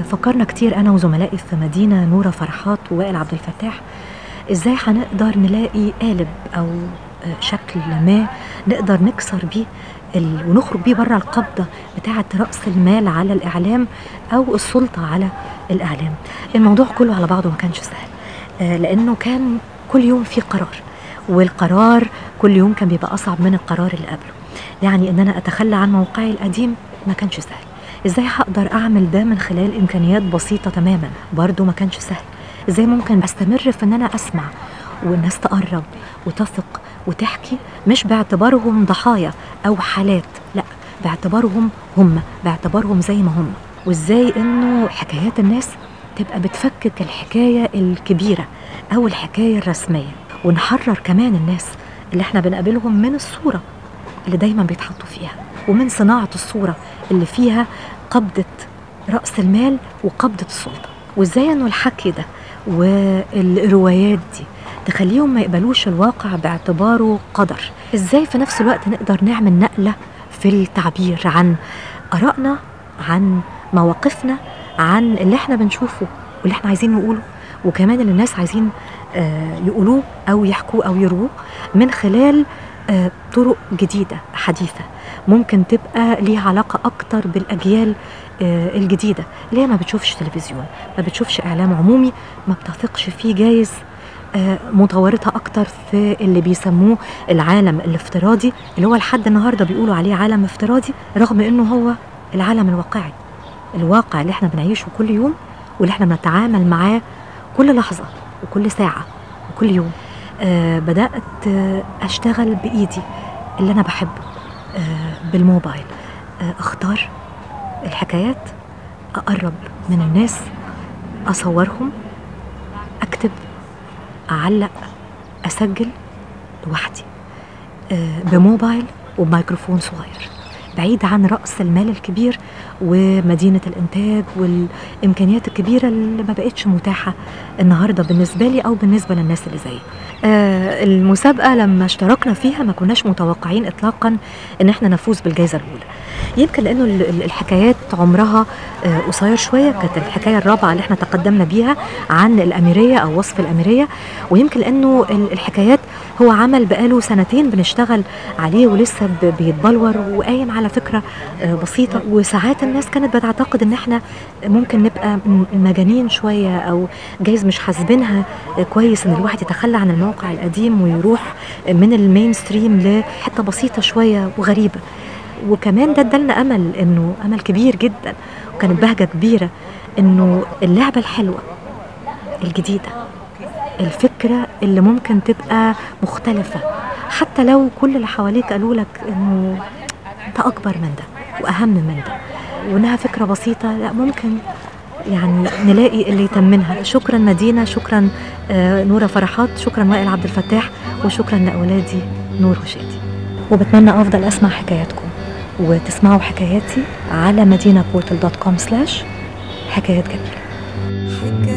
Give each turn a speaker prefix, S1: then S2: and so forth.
S1: فكرنا كتير انا وزملائي في مدينه نوره فرحات ووائل عبد الفتاح ازاي هنقدر نلاقي قالب او آه، شكل ما نقدر نكسر بيه ال... ونخرج بيه بره القبضه بتاعه راس المال على الاعلام او السلطه على الاعلام الموضوع كله على بعضه ما كانش سهل آه، لانه كان كل يوم في قرار والقرار كل يوم كان بيبقى اصعب من القرار اللي قبله يعني ان انا اتخلى عن موقعي القديم ما كانش سهل ازاي هقدر اعمل ده من خلال امكانيات بسيطه تماما برضه ما كانش سهل ازاي ممكن استمر في ان انا اسمع والناس تقرب وتثق وتحكي مش باعتبارهم ضحايا او حالات لا باعتبارهم هم باعتبارهم زي ما هم وازاي انه حكايات الناس تبقى بتفكك الحكايه الكبيره او الحكايه الرسميه ونحرر كمان الناس اللي احنا بنقابلهم من الصوره اللي دايما بيتحطوا فيها ومن صناعه الصوره اللي فيها قبضه راس المال وقبضه السلطه وازاي انه الحكي ده والروايات دي تخليهم ما يقبلوش الواقع باعتباره قدر ازاي في نفس الوقت نقدر نعمل نقله في التعبير عن ارائنا عن مواقفنا عن اللي احنا بنشوفه واللي احنا عايزين نقوله وكمان اللي الناس عايزين آه، يقولوه او يحكوه او يروه من خلال آه، طرق جديده حديثه ممكن تبقى ليها علاقه اكتر بالاجيال آه، الجديده اللي هي ما بتشوفش تلفزيون ما بتشوفش اعلام عمومي ما بتثقش فيه جايز آه، متورطة أكتر في اللي بيسموه العالم الافتراضي اللي هو لحد النهاردة بيقولوا عليه عالم افتراضي رغم إنه هو العالم الواقعي الواقع اللي احنا بنعيشه كل يوم واللي احنا بنتعامل معاه كل لحظة وكل ساعة وكل يوم آه بدأت آه أشتغل بإيدي اللي أنا بحبه آه بالموبايل آه أختار الحكايات أقرب من الناس أصورهم أكتب أعلق أسجل لوحدي آه، بموبايل وبميكروفون صغير بعيد عن رأس المال الكبير ومدينة الإنتاج والإمكانيات الكبيرة اللي ما بقتش متاحة النهاردة بالنسبة لي أو بالنسبة للناس اللي زيي آه المسابقة لما اشتركنا فيها ما كناش متوقعين إطلاقا إن احنا نفوز بالجائزة الأولى يمكن لأنه ال- ال- الحكايات عمرها آه، قصير شوية كانت الحكاية الرابعة اللي احنا تقدمنا بيها عن الأميرية أو وصف الأميرية ويمكن لأنه ال- الحكايات هو عمل بقاله سنتين بنشتغل عليه ولسه ب- بيتبلور وقايم على فكرة آه، بسيطة وساعات الناس كانت بتعتقد ان احنا ممكن نبقى م- مجانين شوية او جايز مش حاسبينها آه، كويس ان الواحد يتخلى عن الموقع القديم ويروح من المين ستريم لحتة بسيطة شوية وغريبة وكمان ده ادالنا امل انه امل كبير جدا وكانت بهجة كبيرة انه اللعبة الحلوة الجديدة الفكرة اللي ممكن تبقى مختلفة حتى لو كل اللي حواليك قالوا لك انه انت اكبر من ده واهم من ده وانها فكرة بسيطة لا ممكن يعني نلاقي اللي يتمنها شكرا مدينة شكرا آه، نورة فرحات شكرا وائل عبد الفتاح وشكرا لأولادي نور وشادي وبتمنى أفضل أسمع حكاياتكم وتسمعوا حكاياتي على مدينة بورتل دوت كوم سلاش حكايات جميلة